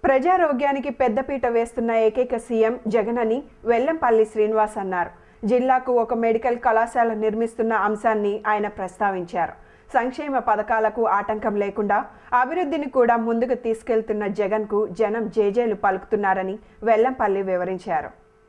ప్రజారోగ్యానికి పెద్దపీట వేస్తున్న ఏకైక సీఎం జగన్ అని వెల్లంపల్లి శ్రీనివాస్ అన్నారు జిల్లాకు ఒక మెడికల్ కళాశాల నిర్మిస్తున్న అంశాన్ని ఆయన ప్రస్తావించారు సంక్షేమ పథకాలకు ఆటంకం లేకుండా అభివృద్ధిని కూడా ముందుకు తీసుకెళ్తున్న జగన్కు జనం జేజేలు పలుకుతున్నారని వెల్లంపల్లి వివరించారు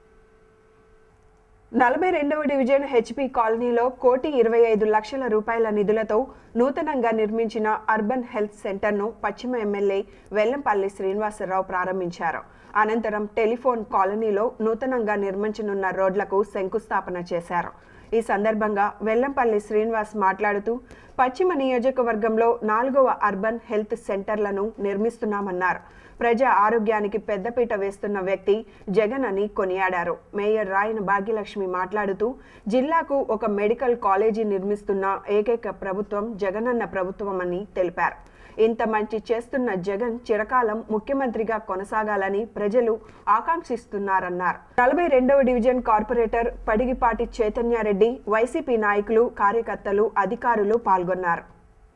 నలభై రెండవ డివిజన్ హెచ్పి కాలనీలో కోటి ఇరవై ఐదు లక్షల రూపాయల నిధులతో నూతనంగా నిర్మించిన అర్బన్ హెల్త్ సెంటర్ను పశ్చిమ ఎమ్మెల్యే వెల్లంపల్లి శ్రీనివాసరావు ప్రారంభించారు అనంతరం టెలిఫోన్ కాలనీలో నూతనంగా నిర్మించనున్న రోడ్లకు శంకుస్థాపన చేశారు ఈ సందర్భంగా వెల్లంపల్లి శ్రీనివాస్ మాట్లాడుతూ పశ్చిమ నియోజకవర్గంలో నాలుగవ అర్బన్ హెల్త్ సెంటర్లను నిర్మిస్తున్నామన్నారు ప్రజా ఆరోగ్యానికి పెద్దపీట వేస్తున్న వ్యక్తి జగన్ అని కొనియాడారు మేయర్ రాయన భాగ్యలక్ష్మి మాట్లాడుతూ జిల్లాకు ఒక మెడికల్ కాలేజీ నిర్మిస్తున్న ఏకైక ప్రభుత్వం జగనన్న ప్రభుత్వం అని తెలిపారు ఇంత మంచి చేస్తున్న జగన్ చిరకాలం ముఖ్యమంత్రిగా కొనసాగాలని ప్రజలు ఆకాంక్షిస్తున్నారన్నారు నలభై రెండవ division corporator Padigipati Chaitanya Reddy YCP నాయకులు కార్యకర్తలు అధికారులు పాల్గొన్నారు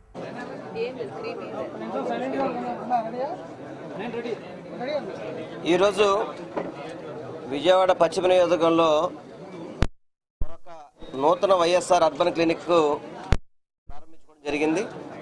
ఈరోజు విజయవాడ పశ్చిమ నియోజకవర్గంలో మరొక నూతన వైఎస్ఆర్ అర్బన్ క్లినిక్ ప్రారంభించుకోవడం జరిగింది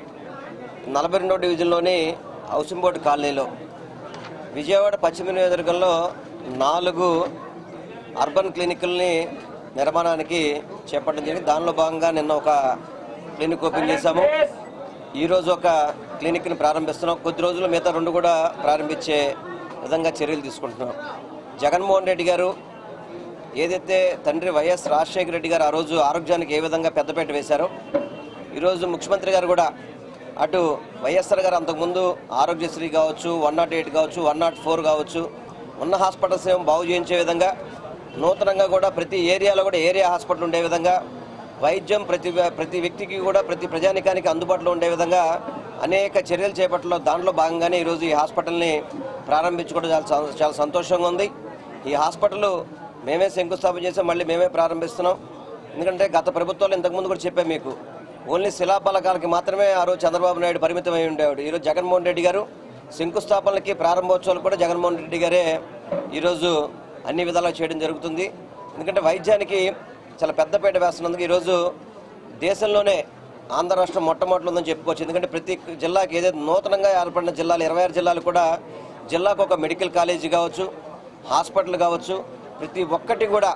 నలభై రెండవ డివిజన్లోని హౌసింగ్ కాలనీలో విజయవాడ పశ్చిమ నియోజకవర్గంలో నాలుగు అర్బన్ క్లినిక్ల్ని నిర్మాణానికి చేపట్టడం జరిగింది దానిలో భాగంగా నిన్న ఒక క్లినిక్ ఓపెన్ చేశాము ఈరోజు ఒక క్లినిక్ని ప్రారంభిస్తున్నాం కొద్ది రోజులు మిగతా రెండు కూడా ప్రారంభించే విధంగా చర్యలు తీసుకుంటున్నాం జగన్మోహన్ రెడ్డి గారు ఏదైతే తండ్రి వైఎస్ రాజశేఖర రెడ్డి గారు ఆ రోజు ఆరోగ్యానికి ఏ విధంగా పెద్దపీట వేశారో ఈరోజు ముఖ్యమంత్రి గారు కూడా అటు వైఎస్ఆర్ గారు అంతకుముందు ఆరోగ్యశ్రీ కావచ్చు వన్ నాట్ ఎయిట్ కావచ్చు వన్ నాట్ ఫోర్ కావచ్చు ఉన్న హాస్పిటల్స్ ఏమో బాగు చేయించే విధంగా నూతనంగా కూడా ప్రతి ఏరియాలో కూడా ఏరియా హాస్పిటల్ ఉండే విధంగా వైద్యం ప్రతి ప్రతి వ్యక్తికి కూడా ప్రతి ప్రజానికానికి అందుబాటులో ఉండే విధంగా అనేక చర్యలు చేపట్టలో దాంట్లో భాగంగానే ఈరోజు ఈ హాస్పిటల్ని ప్రారంభించుకోవడం చాలా సం- చాలా సంతోషంగా ఉంది ఈ హాస్పిటల్ మేమే శంకుస్థాపన చేసాం మళ్ళీ మేమే ప్రారంభిస్తున్నాం ఎందుకంటే గత ప్రభుత్వాలు ఇంతకుముందు కూడా చెప్పాం మీకు ఓన్లీ శిలాఫలకాలకి మాత్రమే ఆ రోజు చంద్రబాబు నాయుడు పరిమితమై ఉండేవాడు ఈరోజు జగన్మోహన్ రెడ్డి గారు శంకుస్థాపనలకి ప్రారంభోత్సవాలు కూడా జగన్మోహన్ రెడ్డి గారే ఈరోజు అన్ని విధాలుగా చేయడం జరుగుతుంది ఎందుకంటే వైద్యానికి చాలా పెద్దపీట వేస్తున్నందుకు ఈరోజు దేశంలోనే ఆంధ్ర రాష్ట్రం మొట్టమొదటి ఉందని చెప్పుకోవచ్చు ఎందుకంటే ప్రతి జిల్లాకి ఏదైతే నూతనంగా ఏర్పడిన జిల్లాలు ఇరవై ఆరు జిల్లాలు కూడా జిల్లాకు ఒక మెడికల్ కాలేజీ కావచ్చు హాస్పిటల్ కావచ్చు ప్రతి ఒక్కటి కూడా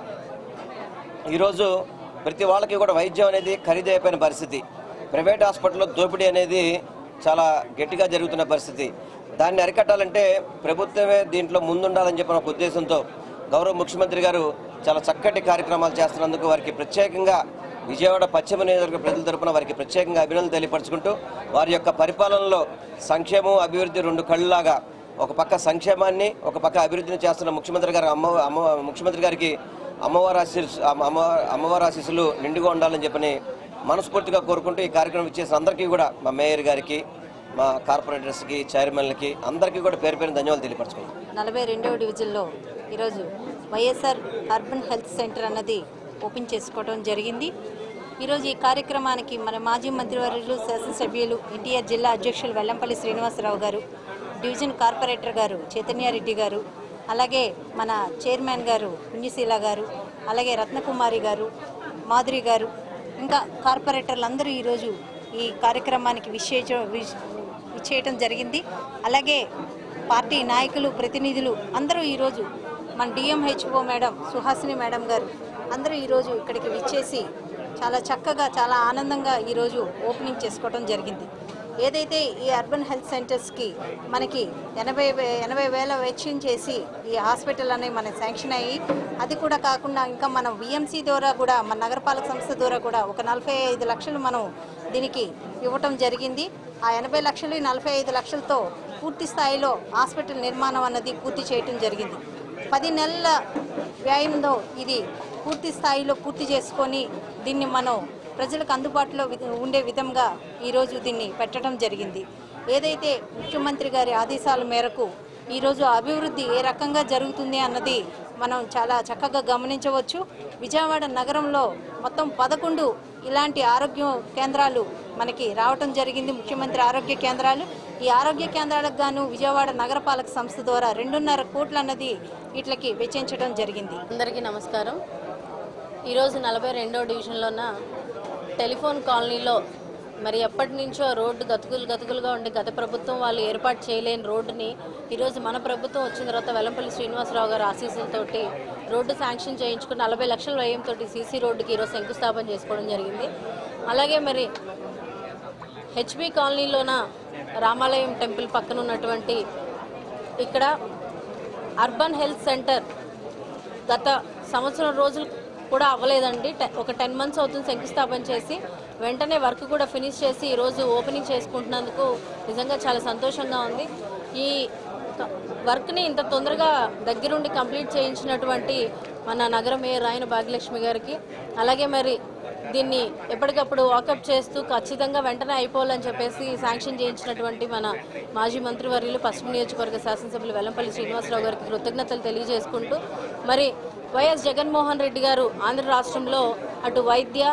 ఈరోజు ప్రతి వాళ్ళకి కూడా వైద్యం అనేది ఖరీదైపోయిన పరిస్థితి ప్రైవేట్ హాస్పిటల్లో దోపిడీ అనేది చాలా గట్టిగా జరుగుతున్న పరిస్థితి దాన్ని అరికట్టాలంటే ప్రభుత్వమే దీంట్లో ముందుండాలని చెప్పిన ఒక ఉద్దేశంతో గౌరవ ముఖ్యమంత్రి గారు చాలా చక్కటి కార్యక్రమాలు చేస్తున్నందుకు వారికి ప్రత్యేకంగా విజయవాడ పశ్చిమ నియోజకవర్గ ప్రజల తరపున వారికి ప్రత్యేకంగా అభినందనలు తెలియపరచుకుంటూ వారి యొక్క పరిపాలనలో సంక్షేమం అభివృద్ధి రెండు కళ్ళలాగా ఒక పక్క సంక్షేమాన్ని ఒక పక్క అభివృద్ధిని చేస్తున్న ముఖ్యమంత్రి గారు అమ్మ అమ్మ ముఖ్యమంత్రి గారికి అమ్మవారి ఆశీస్ అమ్మ అమ్మ- అమ్మవారి ఆశీస్సులు నిండుగా ఉండాలని చెప్పని మనస్ఫూర్తిగా కోరుకుంటూ ఈ కార్యక్రమం ఇచ్చేసిన అందరికీ కూడా మా మేయర్ గారికి మా కార్పొరేటర్స్కి చైర్మన్లకి అందరికీ కూడా పేరు పేరు ధన్యవాదాలు తెలియపరచుకుంటాం నలభై రెండవ డివిజన్లో ఈరోజు వైఎస్ఆర్ అర్బన్ హెల్త్ సెంటర్ అన్నది ఓపెన్ చేసుకోవడం జరిగింది ఈరోజు ఈ కార్యక్రమానికి మన మాజీ మంత్రివర్యులు శాసనసభ్యులు ఎన్టీఆర్ జిల్లా అధ్యక్షులు వెల్లంపల్లి శ్రీనివాసరావు గారు డివిజన్ కార్పొరేటర్ గారు చైతన్యారెడ్డి గారు అలాగే మన చైర్మన్ గారు పుణ్యశీల గారు అలాగే రత్నకుమారి గారు మాధురి గారు ఇంకా కార్పొరేటర్లు అందరూ ఈరోజు ఈ కార్యక్రమానికి విశేష విశ్- విచ్చేయటం జరిగింది అలాగే పార్టీ నాయకులు ప్రతినిధులు అందరూ ఈరోజు మన డిఎంహెచ్ఓ మేడం సుహాసిని మేడం గారు అందరూ ఈరోజు ఇక్కడికి విచ్చేసి చాలా చక్కగా చాలా ఆనందంగా ఈరోజు ఓపెనింగ్ చేసుకోవడం జరిగింది ఏదైతే ఈ అర్బన్ హెల్త్ సెంటర్స్కి మనకి ఎనభై వే- ఎనభై వేల వెచ్చిన చేసి ఈ హాస్పిటల్ అనేవి మనకి శాంక్షన్ అయ్యి అది కూడా కాకుండా ఇంకా మనం విఎంసీ ద్వారా కూడా మన నగరపాలక సంస్థ ద్వారా కూడా ఒక నలభై ఐదు లక్షలు మనం దీనికి ఇవ్వటం జరిగింది ఆ ఎనభై లక్షలు ఈ నలభై ఐదు లక్షలతో పూర్తి స్థాయిలో హాస్పిటల్ నిర్మాణం అన్నది పూర్తి చేయటం జరిగింది పది నెలల వ్యాయంలో ఇది పూర్తి స్థాయిలో పూర్తి చేసుకొని దీన్ని మనం ప్రజలకు అందుబాటులో వి- ఉండే విధంగా ఈరోజు దీన్ని పెట్టడం జరిగింది ఏదైతే ముఖ్యమంత్రి గారి ఆదేశాల మేరకు ఈరోజు అభివృద్ధి ఏ రకంగా జరుగుతుంది అన్నది మనం చాలా చక్కగా గమనించవచ్చు విజయవాడ నగరంలో మొత్తం పదకొండు ఇలాంటి ఆరోగ్య కేంద్రాలు మనకి రావటం జరిగింది ముఖ్యమంత్రి ఆరోగ్య కేంద్రాలు ఈ ఆరోగ్య కేంద్రాలకు గాను విజయవాడ నగరపాలక సంస్థ ద్వారా రెండున్నర కోట్లు అన్నది వీటికి వెచ్చించడం జరిగింది అందరికీ నమస్కారం ఈరోజు నలభై రెండో డివిజన్లోన టెలిఫోన్ కాలనీలో మరి ఎప్పటి నుంచో రోడ్డు గతుకులు గతుకులుగా ఉండి గత ప్రభుత్వం వాళ్ళు ఏర్పాటు చేయలేని రోడ్డుని ఈరోజు మన ప్రభుత్వం వచ్చిన తర్వాత వెల్లంపల్లి శ్రీనివాసరావు గారు ఆశీస్సులతోటి రోడ్డు శాంక్షన్ చేయించుకుని నలభై లక్షల వ్యయంతో సీసీ రోడ్డుకి ఈరోజు శంకుస్థాపన చేసుకోవడం జరిగింది అలాగే మరి హెచ్బి కాలనీలోన రామాలయం టెంపుల్ పక్కన ఉన్నటువంటి ఇక్కడ అర్బన్ హెల్త్ సెంటర్ గత సంవత్సరం రోజులు కూడా అవ్వలేదండి టె- ఒక టెన్ మంత్స్ అవుతుంది శంకుస్థాపన చేసి వెంటనే వర్క్ కూడా ఫినిష్ చేసి ఈరోజు ఓపెనింగ్ చేసుకుంటున్నందుకు నిజంగా చాలా సంతోషంగా ఉంది ఈ క- వర్క్ని ఇంత తొందరగా దగ్గరుండి కంప్లీట్ చేయించినటువంటి మన నగర మేయర్ రాయన భాగ్యలక్ష్మి గారికి అలాగే మరి దీన్ని ఎప్పటికప్పుడు వాకప్ చేస్తూ ఖచ్చితంగా వెంటనే అయిపోవాలని చెప్పేసి శాంక్షన్ చేయించినటువంటి మన మాజీ మంత్రివర్యులు పశ్చిమ నియోజకవర్గ శాసనసభ్యులు వెల్లంపల్లి శ్రీనివాసరావు గారికి కృతజ్ఞతలు తెలియజేసుకుంటూ మరి వైఎస్ జగన్మోహన్ రెడ్డి గారు ఆంధ్ర రాష్ట్రంలో అటు వైద్య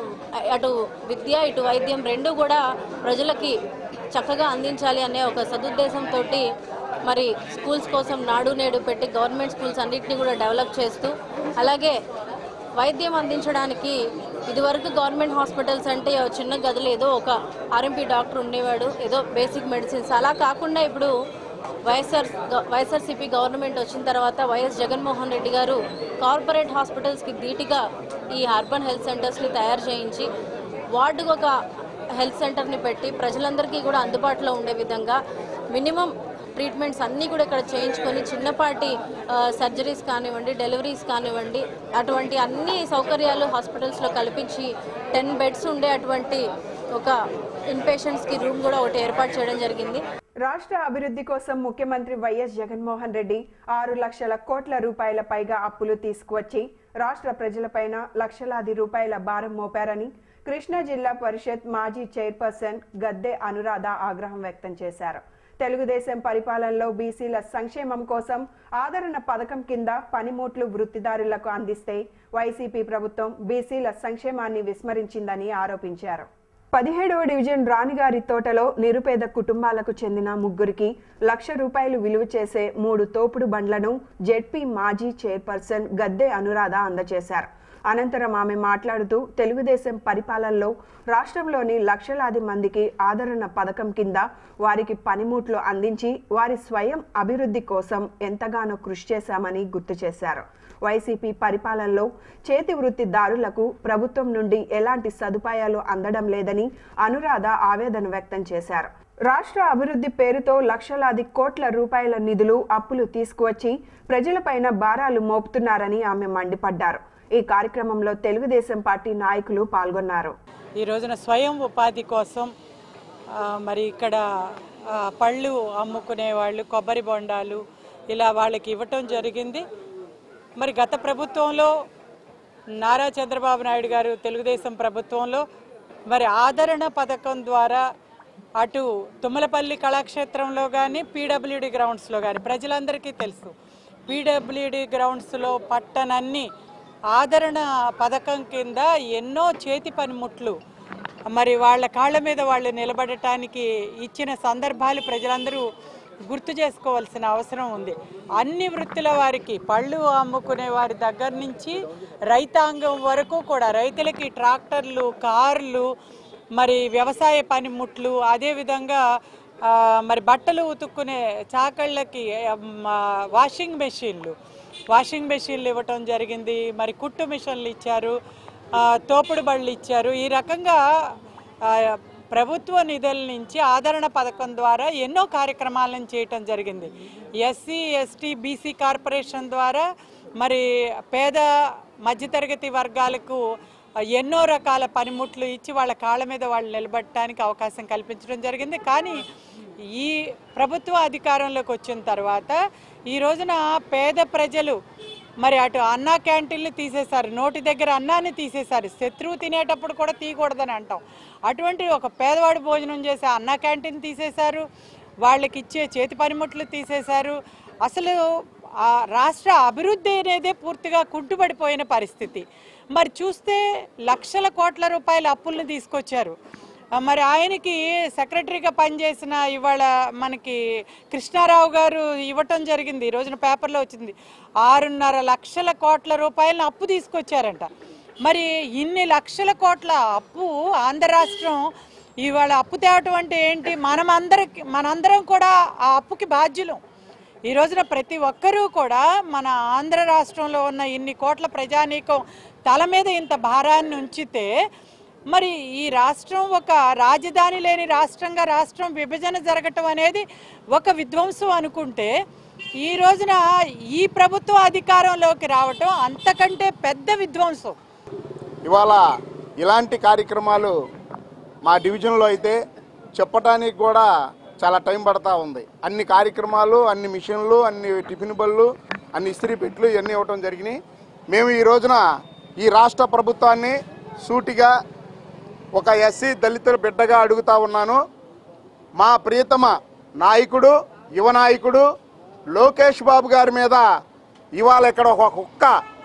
అటు విద్య ఇటు వైద్యం రెండు కూడా ప్రజలకి చక్కగా అందించాలి అనే ఒక సదుద్దేశంతో మరి స్కూల్స్ కోసం నాడు నేడు పెట్టి గవర్నమెంట్ స్కూల్స్ అన్నింటినీ కూడా డెవలప్ చేస్తూ అలాగే వైద్యం అందించడానికి ఇదివరకు గవర్నమెంట్ హాస్పిటల్స్ అంటే ఓ చిన్న గదిలో ఏదో ఒక ఆర్ఎంపీ డాక్టర్ ఉండేవాడు ఏదో బేసిక్ మెడిసిన్స్ అలా కాకుండా ఇప్పుడు వైఎస్ఆర్ వైఎస్ఆర్సీపీ గవర్నమెంట్ వచ్చిన తర్వాత వైఎస్ జగన్మోహన్ రెడ్డి గారు కార్పొరేట్ హాస్పిటల్స్కి ధీటుగా ఈ అర్బన్ హెల్త్ సెంటర్స్ని తయారు చేయించి వార్డుకు ఒక హెల్త్ సెంటర్ని పెట్టి ప్రజలందరికీ కూడా అందుబాటులో ఉండే విధంగా మినిమం ట్రీట్మెంట్స్ అన్నీ కూడా ఇక్కడ చేయించుకొని చిన్నపాటి సర్జరీస్ కానివ్వండి డెలివరీస్ కానివ్వండి అటువంటి అన్ని సౌకర్యాలు హాస్పిటల్స్లో కల్పించి టెన్ బెడ్స్ ఉండే అటువంటి ఒక ఇన్పేషెంట్స్కి రూమ్ కూడా ఒకటి ఏర్పాటు చేయడం జరిగింది రాష్ట్ర అభివృద్ధి కోసం ముఖ్యమంత్రి వైఎస్ జగన్మోహన్ రెడ్డి ఆరు లక్షల కోట్ల రూపాయల పైగా అప్పులు తీసుకువచ్చి రాష్ట్ర ప్రజలపైన లక్షలాది రూపాయల భారం మోపారని కృష్ణా జిల్లా పరిషత్ మాజీ చైర్పర్సన్ గద్దె అనురాధ ఆగ్రహం వ్యక్తం చేశారు తెలుగుదేశం పరిపాలనలో బీసీల సంక్షేమం కోసం ఆదరణ పథకం కింద పనిముట్లు వృత్తిదారులకు అందిస్తే వైసీపీ ప్రభుత్వం బీసీల సంక్షేమాన్ని విస్మరించిందని ఆరోపించారు పదిహేడవ డివిజన్ రాణిగారి తోటలో నిరుపేద కుటుంబాలకు చెందిన ముగ్గురికి లక్ష రూపాయలు విలువ చేసే మూడు తోపుడు బండ్లను జెడ్పీ మాజీ చైర్పర్సన్ గద్దె అనురాధ అందజేశారు అనంతరం ఆమె మాట్లాడుతూ తెలుగుదేశం పరిపాలనలో రాష్ట్రంలోని లక్షలాది మందికి ఆదరణ పథకం కింద వారికి పనిముట్లు అందించి వారి స్వయం అభివృద్ధి కోసం ఎంతగానో కృషి చేశామని గుర్తు చేశారు వైసీపీ పరిపాలనలో చేతి వృత్తిదారులకు ప్రభుత్వం నుండి ఎలాంటి సదుపాయాలు అందడం లేదని అనురాధ ఆవేదన వ్యక్తం చేశారు రాష్ట్ర అభివృద్ధి పేరుతో లక్షలాది కోట్ల రూపాయల నిధులు అప్పులు తీసుకువచ్చి ప్రజలపైన భారాలు మోపుతున్నారని ఆమె మండిపడ్డారు ఈ కార్యక్రమంలో తెలుగుదేశం పార్టీ నాయకులు పాల్గొన్నారు ఈ రోజున స్వయం ఉపాధి కోసం ఆ, మరి ఇక్కడ ఆ, పళ్ళు అమ్ముకునే వాళ్ళు కొబ్బరి బొండాలు ఇలా వాళ్ళకి ఇవ్వటం జరిగింది మరి గత ప్రభుత్వంలో నారా చంద్రబాబు నాయుడు గారు తెలుగుదేశం ప్రభుత్వంలో మరి ఆదరణ పథకం ద్వారా అటు తుమ్మలపల్లి కళాక్షేత్రంలో కానీ పీడబ్ల్యూడి గ్రౌండ్స్లో కానీ ప్రజలందరికీ తెలుసు పీడబ్ల్యూడి గ్రౌండ్స్లో పట్టనన్ని ఆదరణ పథకం కింద ఎన్నో చేతి పనిముట్లు మరి వాళ్ళ కాళ్ళ మీద వాళ్ళు నిలబడటానికి ఇచ్చిన సందర్భాలు ప్రజలందరూ గుర్తు చేసుకోవాల్సిన అవసరం ఉంది అన్ని వృత్తుల వారికి పళ్ళు అమ్ముకునే వారి దగ్గర నుంచి రైతాంగం వరకు కూడా రైతులకి ట్రాక్టర్లు కార్లు మరి వ్యవసాయ పనిముట్లు అదేవిధంగా ఆ, మరి బట్టలు ఉతుక్కునే చాకళ్ళకి ఆ, మ- వాషింగ్ మెషిన్లు వాషింగ్ మెషిన్లు ఇవ్వటం జరిగింది మరి కుట్టు మిషన్లు ఇచ్చారు ఆ, తోపుడు బళ్ళు ఇచ్చారు ఈ రకంగా ఆ, ప్రభుత్వ నిధుల నుంచి ఆదరణ పథకం ద్వారా ఎన్నో కార్యక్రమాలను చేయటం జరిగింది ఎస్సీ ఎస్టీ బీసీ కార్పొరేషన్ ద్వారా మరి పేద మధ్యతరగతి వర్గాలకు ఎన్నో రకాల పనిముట్లు ఇచ్చి వాళ్ళ కాళ్ళ మీద వాళ్ళు నిలబడటానికి అవకాశం కల్పించడం జరిగింది కానీ ఈ ప్రభుత్వ అధికారంలోకి వచ్చిన తర్వాత ఈ రోజున పేద ప్రజలు మరి అటు అన్నా క్యాంటీన్లు తీసేశారు నోటి దగ్గర అన్నాన్ని తీసేశారు శత్రువు తినేటప్పుడు కూడా తీయకూడదని అంటాం అటువంటి ఒక పేదవాడు భోజనం చేసే అన్నా క్యాంటీన్ తీసేశారు వాళ్ళకి ఇచ్చే చేతి పనిముట్లు తీసేశారు అసలు ఆ రాష్ట్ర అభివృద్ధి అనేదే పూర్తిగా కుంటుపడిపోయిన పరిస్థితి మరి చూస్తే లక్షల కోట్ల రూపాయల అప్పులను తీసుకొచ్చారు ఆ, మరి ఆయనకి సెక్రటరీగా పనిచేసిన ఇవాళ మనకి కృష్ణారావు గారు ఇవ్వటం జరిగింది ఈ రోజున పేపర్లో వచ్చింది ఆరున్నర లక్షల కోట్ల రూపాయలను అప్పు తీసుకొచ్చారంట మరి ఇన్ని లక్షల కోట్ల అప్పు ఆంధ్ర రాష్ట్రం ఇవాళ అప్పు తేవటం అంటే ఏంటి మనం అందరికి మనందరం కూడా ఆ అప్పుకి బాధ్యులం ఈ రోజున ప్రతి ఒక్కరూ కూడా మన ఆంధ్ర రాష్ట్రంలో ఉన్న ఇన్ని కోట్ల ప్రజానీకం తల మీద ఇంత భారాన్ని ఉంచితే మరి ఈ రాష్ట్రం ఒక రాజధాని లేని రాష్ట్రంగా రాష్ట్రం విభజన జరగటం అనేది ఒక విధ్వంసం అనుకుంటే ఈ రోజున ఈ ప్రభుత్వం అధికారంలోకి రావటం అంతకంటే పెద్ద విధ్వంసం ఇవాళ ఇలాంటి కార్యక్రమాలు మా డివిజన్లో అయితే చెప్పటానికి కూడా చాలా టైం పడతా ఉంది అన్ని కార్యక్రమాలు అన్ని మిషన్లు అన్ని టిఫిన్ బళ్ళు అన్ని ఇస్త్రీ పెట్లు ఇవన్నీ ఇవ్వటం జరిగినాయి మేము ఈ రోజున ఈ రాష్ట్ర ప్రభుత్వాన్ని సూటిగా ఒక ఎస్సీ దళితుల బిడ్డగా అడుగుతా ఉన్నాను మా ప్రియతమ నాయకుడు యువ నాయకుడు లోకేష్ బాబు గారి మీద ఇవాళ ఇక్కడ ఒక కుక్క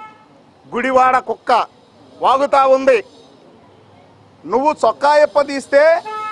గుడివాడ కుక్క వాగుతా ఉంది నువ్వు చొక్కా ఎప్ప తీస్తే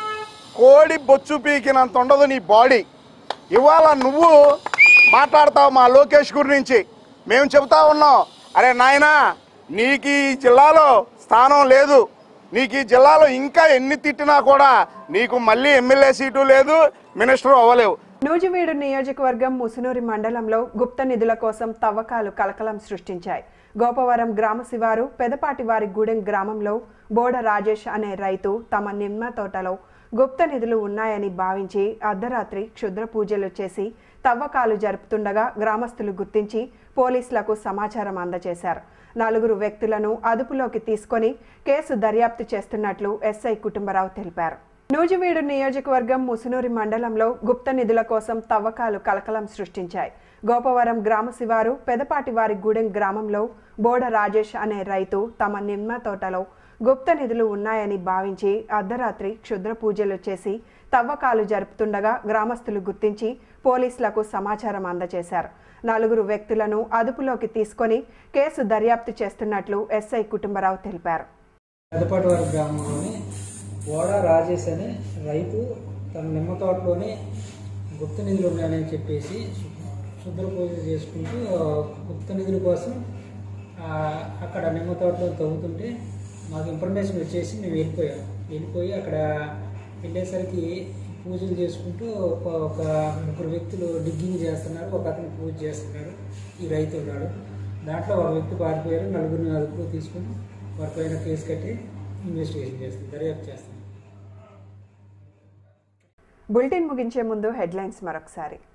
కోడి బొచ్చు పీకినంత ఉండదు నీ బాడీ ఇవాళ నువ్వు మాట్లాడతావు మా లోకేష్ గురించి మేము చెబుతా ఉన్నాం అరే నాయనా నీకు ఈ జిల్లాలో స్థానం లేదు నీకు ఈ జిల్లాలో ఇంకా ఎన్ని తిట్టినా కూడా నీకు మళ్ళీ ఎమ్మెల్యే సీటు లేదు మినిస్టర్ అవ్వలేవు నూజివీడు నియోజకవర్గం ముసునూరి మండలంలో గుప్త నిధుల కోసం తవ్వకాలు కలకలం సృష్టించాయి గోపవరం గ్రామ శివారు పెదపాటివారి గూడెం గ్రామంలో బోడ రాజేష్ అనే రైతు తమ నిమ్మ తోటలో గుప్త నిధులు ఉన్నాయని భావించి అర్ధరాత్రి క్షుద్ర పూజలు చేసి తవ్వకాలు జరుపుతుండగా గ్రామస్తులు గుర్తించి పోలీసులకు సమాచారం అందజేశారు నలుగురు వ్యక్తులను అదుపులోకి తీసుకొని కేసు దర్యాప్తు చేస్తున్నట్లు ఎస్ఐ కుటుంబరావు తెలిపారు నూజివీడు నియోజకవర్గం ముసునూరి మండలంలో గుప్త నిధుల కోసం తవ్వకాలు కలకలం సృష్టించాయి గోపవరం గ్రామ శివారు పెదపాటివారి గూడెం గ్రామంలో బోడ రాజేష్ అనే రైతు తమ నిమ్మ తోటలో గుప్త నిధులు ఉన్నాయని భావించి అర్ధరాత్రి క్షుద్ర పూజలు చేసి తవ్వకాలు జరుపుతుండగా గ్రామస్తులు గుర్తించి పోలీసులకు సమాచారం అందజేశారు నలుగురు వ్యక్తులను అదుపులోకి తీసుకొని కేసు దర్యాప్తు చేస్తున్నట్లు ఎస్ఐ కుటుంబరావు తెలిపారు పెద్దపాటివారి గ్రామంలోని ఓడ రాజేష్ అనే రైతు తన నిమ్మ తోటలోనే గుప్త నిధులు ఉన్నాయని చెప్పేసి శుద్ర పూజ చేసుకుంటూ ఆ, గుప్త నిధుల కోసం ఆ, అక్కడ నిమ్మ తోటలో తవ్వుతుంటే మాకు ఇన్ఫర్మేషన్ వచ్చేసి మేము వెళ్ళిపోయాం వెళ్ళిపోయి అక్కడ వెళ్ళేసరికి పూజలు చేసుకుంటూ ఒక ఒక ముగ్గురు వ్యక్తులు డిగ్గింగ్ చేస్తున్నారు ఒక అతను పూజ చేస్తున్నారు ఈ రైతు ఉన్నాడు దాంట్లో ఒక వ్యక్తి పారిపోయారు నలుగురిని అదుపులో తీసుకుని వారి పైన కేసు కట్టి ఇన్వెస్టిగేషన్ చేస్తుంది దర్యాప్తు చేస్తుంది బులెటిన్ ముగించే ముందు హెడ్లైన్స్ మరొకసారి